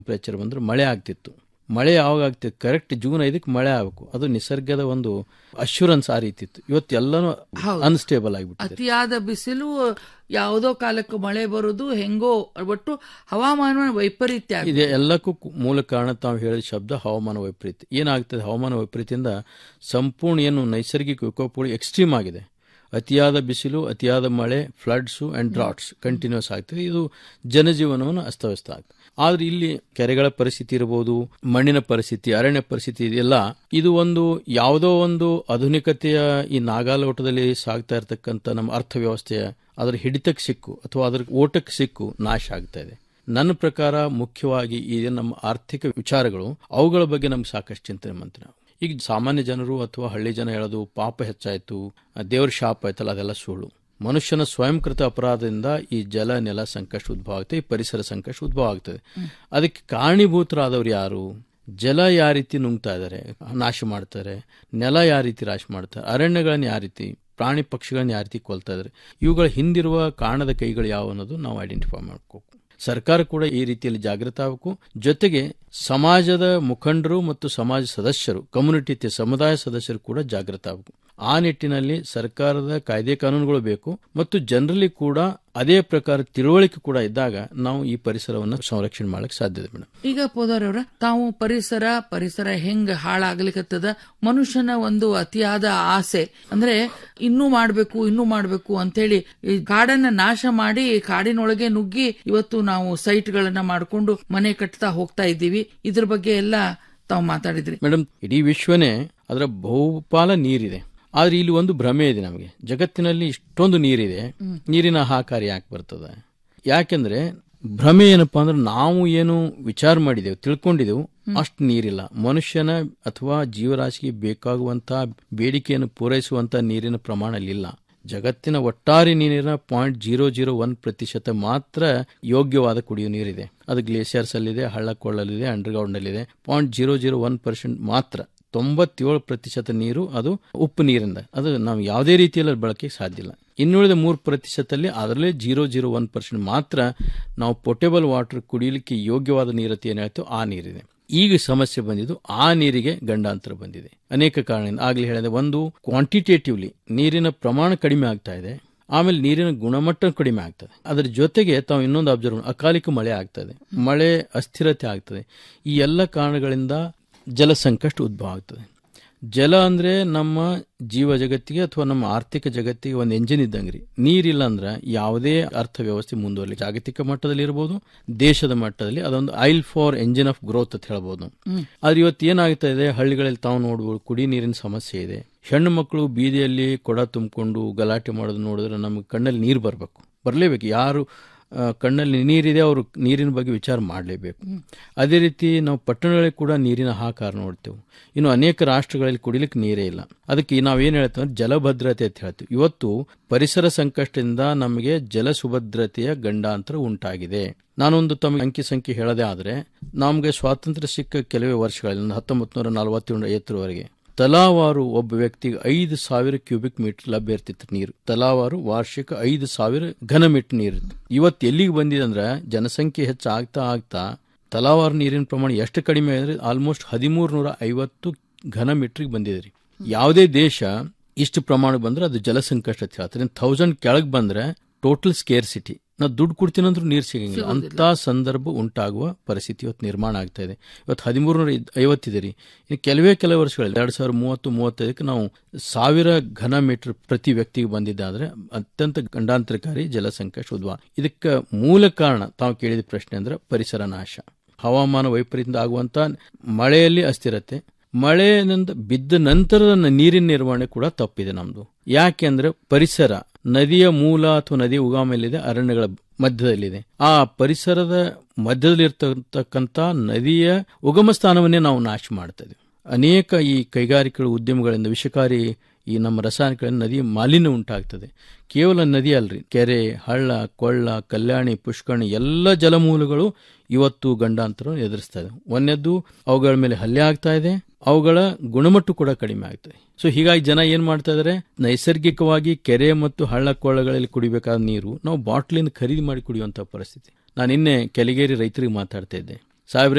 Temperature ಬಂದ್ರೆ ಮಳೆ ಆಗ್ತಿತ್ತು ಮಳೆ ಯಾವಾಗ ಆಗ್ತಿತ್ತು ಕರೆಕ್ಟ್ ಜೂನ್ ಐದಕ್ಕೆ ಮಳೆ ಆಗಬೇಕು ಅದು ನಿಸರ್ಗದ ಒಂದು ಅಶ್ಯೂರೆನ್ಸ್ ಆ ರೀತಿ ಇತ್ತು ಇವತ್ತು ಎಲ್ಲಾನು ಅನ್ಸ್ಟೇಬಲ್ ಆಗಿಬಿಟ್ಟಿದೆ ಅತಿಯಾದ ಬಿಸಿಲು ಯಾವುದೋ ಕಾಲಕ್ಕೆ ಮಳೆ ಬರುದು ಹೆಂಗೋ ಒಟ್ಟು ಹವಾಮಾನ ವೈಪರೀತ್ಯ ಆಗಿದೆ. ಇದೆ ಎಲ್ಲಕ್ಕೂ ಕು- ಮೂಲ ಕಾರಣ ತಾವು ಹೇಳಿದ ಶಬ್ದ ಹವಾಮಾನ ವೈಪರೀತ್ಯ ಏನಾಗ್ತದೆ ಹವಾಮಾನ ವೈಪರೀತ್ಯದಿಂದ ಸಂಪೂರ್ಣ ಏನು ನೈಸರ್ಗಿಕ ವಿಕೋಪಗಳು ಎಕ್ಸ್ಟ್ರೀಮ್ ಆಗಿದೆ ಅತಿಯಾದ ಬಿಸಿಲು ಅತಿಯಾದ ಮಳೆ ಫ್ಲಡ್ಸು ಅಂಡ್ ಡ್ರಾಟ್ಸ್ ಕಂಟಿನ್ಯೂಸ್ ಆಗ್ತದೆ ಇದು ಜನಜೀವನವನ್ನು ಅಸ್ತವ್ಯಸ್ತ ಆಗ್ತದೆ ಆದ್ರೆ ಇಲ್ಲಿ ಕೆರೆಗಳ ಪರಿಸ್ಥಿತಿ ಇರಬಹುದು ಮಣ್ಣಿನ ಪರಿಸ್ಥಿತಿ ಅರಣ್ಯ ಪರಿಸ್ಥಿತಿ ಇದೆಲ್ಲ ಇದು ಒಂದು ಯಾವುದೋ ಒಂದು ಆಧುನಿಕತೆಯ ಈ ನಾಗಾಲೋಟದಲ್ಲಿ ಸಾಗ್ತಾ ಇರತಕ್ಕಂಥ ನಮ್ಮ ಅರ್ಥವ್ಯವಸ್ಥೆಯ ಅದರ ಹಿಡಿತಕ್ಕೆ ಸಿಕ್ಕು ಅಥವಾ ಅದರ ಓಟಕ್ಕೆ ಸಿಕ್ಕು ನಾಶ ಆಗ್ತಾ ಇದೆ ನನ್ನ ಪ್ರಕಾರ ಮುಖ್ಯವಾಗಿ ಈ ನಮ್ಮ ಆರ್ಥಿಕ ವಿಚಾರಗಳು ಅವುಗಳ ಬಗ್ಗೆ ನಮ್ಗೆ ಸಾಕಷ್ಟು ಚಿಂತನೆ ಮಾಡ್ತೀವಿ ನಾವು ಈಗ ಸಾಮಾನ್ಯ ಜನರು ಅಥವಾ ಹಳ್ಳಿ ಜನ ಹೇಳೋದು ಪಾಪ ಹೆಚ್ಚಾಯ್ತು ಆ ದೇವ್ರ ಶಾಪ ಆಯ್ತಲ್ಲ ಅದೆಲ್ಲ ಸುಳ್ಳು ಮನುಷ್ಯನ ಸ್ವಯಂಕೃತ ಅಪರಾಧದಿಂದ ಈ ಜಲ ನೆಲ ಸಂಕಷ್ಟ ಉದ್ಭವ ಆಗ್ತದೆ ಈ ಪರಿಸರ ಸಂಕಷ್ಟ ಉದ್ಭವ ಆಗ್ತದೆ ಅದಕ್ಕೆ ಕಾರಣೀಭೂತರಾದವ್ರು ಯಾರು ಜಲ ಯಾವ ರೀತಿ ನುಂಗ್ತಾ ಇದ್ದಾರೆ ನಾಶ ಮಾಡ್ತಾರೆ ನೆಲ ಯಾವ ರೀತಿ ನಾಶ ಮಾಡ್ತಾರೆ ಅರಣ್ಯಗಳನ್ನ ಯಾವ ರೀತಿ ಪ್ರಾಣಿ ಪಕ್ಷಿಗಳನ್ನ ಯಾವ ರೀತಿ ಕೊಲ್ತಾ ಇದ್ದಾರೆ ಇವುಗಳ ಹಿಂದಿರುವ ಕಾರಣದ ಕೈಗಳು ಯಾವ ಅನ್ನೋದು ನಾವು ಐಡೆಂಟಿಫೈ ಮಾಡ್ಕೋಬೇಕು ಸರ್ಕಾರ ಕೂಡ ಈ ರೀತಿಯಲ್ಲಿ ಜಾಗೃತ ಆಗಬೇಕು ಜೊತೆಗೆ ಸಮಾಜದ ಮುಖಂಡರು ಮತ್ತು ಸಮಾಜ ಸದಸ್ಯರು ಕಮ್ಯುನಿಟಿ ಸಮುದಾಯ ಸದಸ್ಯರು ಕೂಡ ಜಾಗೃತ ಆಗಬೇಕು ಆ ನಿಟ್ಟಿನಲ್ಲಿ ಸರ್ಕಾರದ ಕಾಯ್ದೆ ಕಾನೂನುಗಳು ಬೇಕು ಮತ್ತು ಜನರಲ್ಲಿ ಕೂಡ ಅದೇ ಪ್ರಕಾರ ತಿಳುವಳಿಕೆ ಕೂಡ ಇದ್ದಾಗ ನಾವು ಈ ಪರಿಸರವನ್ನು ಸಂರಕ್ಷಣೆ ಮಾಡಕ್ಕೆ ಸಾಧ್ಯತೆ ಮೇಡಮ್ ಈಗ ಪೋದರವ್ರ ತಾವು ಪರಿಸರ ಪರಿಸರ ಹೆಂಗ್ ಹಾಳಾಗ್ಲಿಕತ್ತದ ಮನುಷ್ಯನ ಒಂದು ಅತಿಯಾದ ಆಸೆ ಅಂದ್ರೆ ಇನ್ನೂ ಮಾಡ್ಬೇಕು ಇನ್ನೂ ಮಾಡ್ಬೇಕು ಅಂತೇಳಿ ಈ ಕಾಡನ್ನ ನಾಶ ಮಾಡಿ ಕಾಡಿನೊಳಗೆ ನುಗ್ಗಿ ಇವತ್ತು ನಾವು ಸೈಟ್ಗಳನ್ನ ಮಾಡ್ಕೊಂಡು ಮನೆ ಕಟ್ತಾ ಹೋಗ್ತಾ ಇದ್ದೀವಿ ಇದ್ರ ಬಗ್ಗೆ ಎಲ್ಲ ತಾವು ಮಾತಾಡಿದ್ರಿ ಮೇಡಮ್ ಇಡೀ ವಿಶ್ವನೇ ಅದರ ಬಹುಪಾಲ ನೀರಿದೆ ಆದ್ರೆ ಇಲ್ಲಿ ಒಂದು ಭ್ರಮೆ ಇದೆ ನಮಗೆ ಜಗತ್ತಿನಲ್ಲಿ ಇಷ್ಟೊಂದು ನೀರಿದೆ ನೀರಿನ ಹಾಕಾರ ಯಾಕೆ ಬರ್ತದೆ ಯಾಕೆಂದ್ರೆ ಭ್ರಮೆ ಏನಪ್ಪಾ ಅಂದ್ರೆ ನಾವು ಏನು ವಿಚಾರ ಮಾಡಿದೆವು ತಿಳ್ಕೊಂಡಿದೆವು ಅಷ್ಟು ನೀರಿಲ್ಲ ಮನುಷ್ಯನ ಅಥವಾ ಜೀವರಾಶಿಗೆ ಬೇಕಾಗುವಂತಹ ಬೇಡಿಕೆಯನ್ನು ಪೂರೈಸುವಂತ ನೀರಿನ ಪ್ರಮಾಣ ಅಲ್ಲಿಲ್ಲ ಜಗತ್ತಿನ ಒಟ್ಟಾರೆ ನೀರಿನ ಪಾಯಿಂಟ್ ಜೀರೋ ಜೀರೋ ಒನ್ ಪ್ರತಿಶತ ಮಾತ್ರ ಯೋಗ್ಯವಾದ ಕುಡಿಯುವ ನೀರಿದೆ ಅದು ಗ್ಲೇಸಿಯರ್ಸ್ ಅಲ್ಲಿದೆ ಹಳ್ಳ ಕೊಳ್ಳಲಿದೆ ಅಂಡರ್ಗ್ರೌಂಡ್ ನಲ್ಲಿದೆ point zero zero one percent ಮಾತ್ರ ತೊಂಬತ್ತೇಳು ಪ್ರತಿಶತ ನೀರು ಅದು ಉಪ್ಪು ನೀರಿಂದ ಅದು ನಾವು ಯಾವುದೇ ರೀತಿಯಲ್ಲಿ ಬಳಕೆಗೆ ಸಾಧ್ಯ ಇಲ್ಲ ಇನ್ನುಳಿದ ಮೂರು ಪ್ರತಿಶತದಲ್ಲಿ ಅದರಲ್ಲೇ ಜೀರೋ ಜೀರೋ ಒನ್ ಪರ್ಸೆಂಟ್ ಮಾತ್ರ ನಾವು ಪೊಟೇಬಲ್ ವಾಟರ್ ಕುಡಿಯಲಿಕ್ಕೆ ಯೋಗ್ಯವಾದ ನೀರತಿ ಏನು ಹೇಳ್ತೇವೆ ಆ ನೀರಿದೆ ಈಗ ಸಮಸ್ಯೆ ಬಂದಿದ್ದು ಆ ನೀರಿಗೆ ಗಂಡಾಂತರ ಬಂದಿದೆ ಅನೇಕ ಕಾರಣದಿಂದ ಆಗ್ಲೇ ಹೇಳಿದೆ ಒಂದು ಕ್ವಾಂಟಿಟೇಟಿವ್ಲಿ ನೀರಿನ ಪ್ರಮಾಣ ಕಡಿಮೆ ಆಗ್ತಾ ಇದೆ ಆಮೇಲೆ ನೀರಿನ ಗುಣಮಟ್ಟ ಕಡಿಮೆ ಆಗ್ತದೆ ಅದರ ಜೊತೆಗೆ ತಾವು ಇನ್ನೊಂದು ಅಬ್ಸರ್ವ್ ಅಕಾಲಿಕ ಮಳೆ ಆಗ್ತದೆ ಮಳೆ ಅಸ್ಥಿರತೆ ಆಗ್ತದೆ ಈ ಎಲ್ಲ ಕಾರಣಗಳಿಂದ ಜಲ ಸಂಕಷ್ಟ ಉದ್ಭವ ಆಗ್ತದೆ ಜಲ ಅಂದ್ರೆ ನಮ್ಮ ಜೀವ ಜಗತ್ತಿಗೆ ಅಥವಾ ನಮ್ಮ ಆರ್ಥಿಕ ಜಗತ್ತಿಗೆ ಒಂದು ಎಂಜಿನ್ ಇದ್ದಂಗ್ರಿ ನೀರಿಲ್ಲ ಅಂದ್ರೆ ಯಾವುದೇ ಅರ್ಥವ್ಯವಸ್ಥೆ ಮುಂದುವರಲಿ ಜಾಗತಿಕ ಮಟ್ಟದಲ್ಲಿ ಇರಬಹುದು ದೇಶದ ಮಟ್ಟದಲ್ಲಿ ಅದೊಂದು ಐಲ್ ಫಾರ್ ಎಂಜಿನ್ ಆಫ್ ಗ್ರೋತ್ ಅಂತ ಹೇಳ್ಬೋದು ಆದ್ರೆ ಇವತ್ತು ಏನಾಗ್ತಾ ಇದೆ ಹಳ್ಳಿಗಳಲ್ಲಿ ತಾವು ನೋಡ್ಬೋದು ಕುಡಿ ನೀರಿನ ಸಮಸ್ಯೆ ಇದೆ ಹೆಣ್ಣು ಮಕ್ಕಳು ಬೀದಿಯಲ್ಲಿ ಕೊಡ ತುಂಬಿಕೊಂಡು ಗಲಾಟೆ ಮಾಡೋದು ನೋಡಿದ್ರೆ ನಮಗೆ ಕಣ್ಣಲ್ಲಿ ನೀರು ಬರಬೇಕು ಬರಲೇಬೇಕು ಯಾರು ಆ, ಕಣ್ಣಲ್ಲಿ ನೀರಿದೆ ಅವರು ನೀರಿನ ಬಗ್ಗೆ ವಿಚಾರ ಮಾಡಲೇಬೇಕು ಅದೇ ರೀತಿ ನಾವು ಪಟ್ಟಣಗಳಲ್ಲಿ ಕೂಡ ನೀರಿನ ಹಾಕಾರ ನೋಡ್ತೇವೆ ಇನ್ನು ಅನೇಕ ರಾಷ್ಟ್ರಗಳಲ್ಲಿ ಕುಡಿಲಿಕ್ಕೆ ನೀರೇ ಇಲ್ಲ ಅದಕ್ಕೆ ನಾವೇನು ಹೇಳ್ತೇವೆ ಅಂದ್ರೆ ಜಲಭದ್ರತೆ ಅಂತ ಹೇಳ್ತೀವಿ ಇವತ್ತು ಪರಿಸರ ಸಂಕಷ್ಟದಿಂದ ನಮಗೆ ಜಲ ಸುಭದ್ರತೆಯ ಗಂಡಾಂತರ ಉಂಟಾಗಿದೆ ನಾನೊಂದು ತಮಗೆ ಅಂಕಿ ಸಂಖ್ಯೆ ಹೇಳದೆ ಆದರೆ ನಮಗೆ ಸ್ವಾತಂತ್ರ್ಯ ಸಿಕ್ಕ ಕೆಲವೇ ವರ್ಷಗಳಲ್ಲಿ ಹತ್ತೊಂಬತ್ತು ನೂರ ನಲವತ್ತೇಳು ಐವತ್ತರವರೆಗೆ ತಲಾವಾರು ಒಬ್ಬ ವ್ಯಕ್ತಿಗೆ ಐದು ಸಾವಿರ ಕ್ಯೂಬಿಕ್ ಮೀಟರ್ ಲಭ್ಯ ಇರ್ತಿತ್ತು ನೀರು ತಲಾವಾರು ವಾರ್ಷಿಕ ಐದು ಸಾವಿರ ಘನ ಮೀಟರ್ ನೀರು ಇವತ್ತು ಎಲ್ಲಿಗೆ ಬಂದಿದೆ ಅಂದ್ರೆ ಜನಸಂಖ್ಯೆ ಹೆಚ್ಚು ಆಗ್ತಾ ಆಗ್ತಾ ತಲಾವಾರು ನೀರಿನ ಪ್ರಮಾಣ ಎಷ್ಟು ಕಡಿಮೆ ಅಂದ್ರೆ ಆಲ್ಮೋಸ್ಟ್ ಹದಿಮೂರು ನೂರ ಐವತ್ತು ಘನ ಮೀಟರ್ಗೆ ಬಂದಿದೆ ರೀ ಯಾವುದೇ ದೇಶ ಇಷ್ಟು ಪ್ರಮಾಣ ಬಂದ್ರೆ ಅದು ಜಲ ಸಂಕಷ್ಟ ಅಂತ ಹೇಳ್ತಾರೆ ಥೌಸಂಡ್ ಕೆಳಗೆ ಬಂದ್ರೆ ಟೋಟಲ್ ಸ್ಕೇರ್ ಸಿಟಿ ನಾವು ದುಡ್ಡು ಕೊಡ್ತೀನಂದ್ರೂ ನೀರು ಸಿಗಂಗಿಲ್ಲ ಅಂತ ಸಂದರ್ಭ ಉಂಟಾಗುವ ಪರಿಸ್ಥಿತಿ ಇವತ್ತು ನಿರ್ಮಾಣ ಆಗ್ತಾ ಇದೆ ಇವತ್ತು ಹದಿಮೂರು ನೂರ ಐವತ್ತಿದೆ ರೀ ಇನ್ನು ಕೆಲವೇ ಕೆಲವು ವರ್ಷಗಳಲ್ಲಿ ಎರಡ್ ಸಾವಿರದ ಮೂವತ್ತು ಮೂವತ್ತೈದಕ್ಕೆ ನಾವು ಸಾವಿರ ಘನ ಮೀಟರ್ ಪ್ರತಿ ವ್ಯಕ್ತಿಗೆ ಬಂದಿದ್ದಾದ್ರೆ ಅತ್ಯಂತ ಗಂಡಾಂತರಕಾರಿ ಜಲ ಸಂಕಷ್ಟ ಉದ್ಭವ ಇದಕ್ಕೆ ಮೂಲ ಕಾರಣ ತಾವು ಕೇಳಿದ ಪ್ರಶ್ನೆ ಅಂದ್ರೆ ಪರಿಸರ ನಾಶ ಹವಾಮಾನ ವೈಪರೀತ್ಯದಿಂದ ಆಗುವಂತ ಮಳೆಯಲ್ಲಿ ಅಸ್ಥಿರತೆ ಮಳೆಯಿಂದ ಬಿದ್ದ ನಂತರದ ನ- ನೀರಿನ ನಿರ್ವಹಣೆ ಕೂಡ ತಪ್ಪಿದೆ ನಮ್ದು ಯಾಕೆ ಅಂದ್ರೆ ಪರಿಸರ ನದಿಯ ಮೂಲ ಅಥವಾ ನದಿಯ ಉಗಾಮೆಲ್ಲಿದೆ ಅರಣ್ಯಗಳ ಮಧ್ಯದಲ್ಲಿದೆ ಆ ಪರಿಸರದ ಮಧ್ಯದಲ್ಲಿರ್ತಕ್ಕಂಥ ನದಿಯ ಉಗಮ ಸ್ಥಾನವನ್ನೇ ನಾವು ನಾಶ ಮಾಡ್ತಾ ಇದೀವಿ ಅನೇಕ ಈ ಕೈಗಾರಿಕೆಗಳ ಉದ್ಯಮಗಳಿಂದ ವಿಷಕಾರಿ ಈ ನಮ್ಮ ರಾಸಾಯನಿಕಗಳಿಂದ ನದಿ ಮಾಲಿನ್ಯ ಉಂಟಾಗ್ತದೆ ಕೇವಲ ನದಿ ಅಲ್ರಿ ಕೆರೆ ಹಳ್ಳ ಕೊಳ್ಳ ಕಲ್ಯಾಣಿ ಪುಷ್ಕರಣಿ ಎಲ್ಲ ಜಲಮೂಲಗಳು ಇವತ್ತು ಗಂಡಾಂತರ ಎದುರಿಸ್ತಾ ಇದೆ ಒಂದನೇದ್ದು ಅವುಗಳ ಮೇಲೆ ಹಲ್ಲೆ ಆಗ್ತಾ ಇದೆ ಅವುಗಳ ಗುಣಮಟ್ಟ ಕೂಡ ಕಡಿಮೆ ಆಗ್ತದೆ ಸೊ ಹೀಗಾಗಿ ಜನ ಏನ್ ಮಾಡ್ತಾ ಇದಾರೆ ನೈಸರ್ಗಿಕವಾಗಿ ಕೆರೆ ಮತ್ತು ಹಳ್ಳ ಕೊಳ್ಳಗಳಲ್ಲಿ ಕುಡಿಬೇಕಾದ ನೀರು ನಾವು ಬಾಟ್ಲಿಂದ ಖರೀದಿ ಮಾಡಿ ಕುಡಿಯುವಂತ ಪರಿಸ್ಥಿತಿ ನಾನು ನಿನ್ನೆ ಕೆಲಿಗೇರಿ ರೈತರಿಗೆ ಮಾತಾಡ್ತಾ ಇದ್ದೆ ಸಾಹೇಬ್ರೆ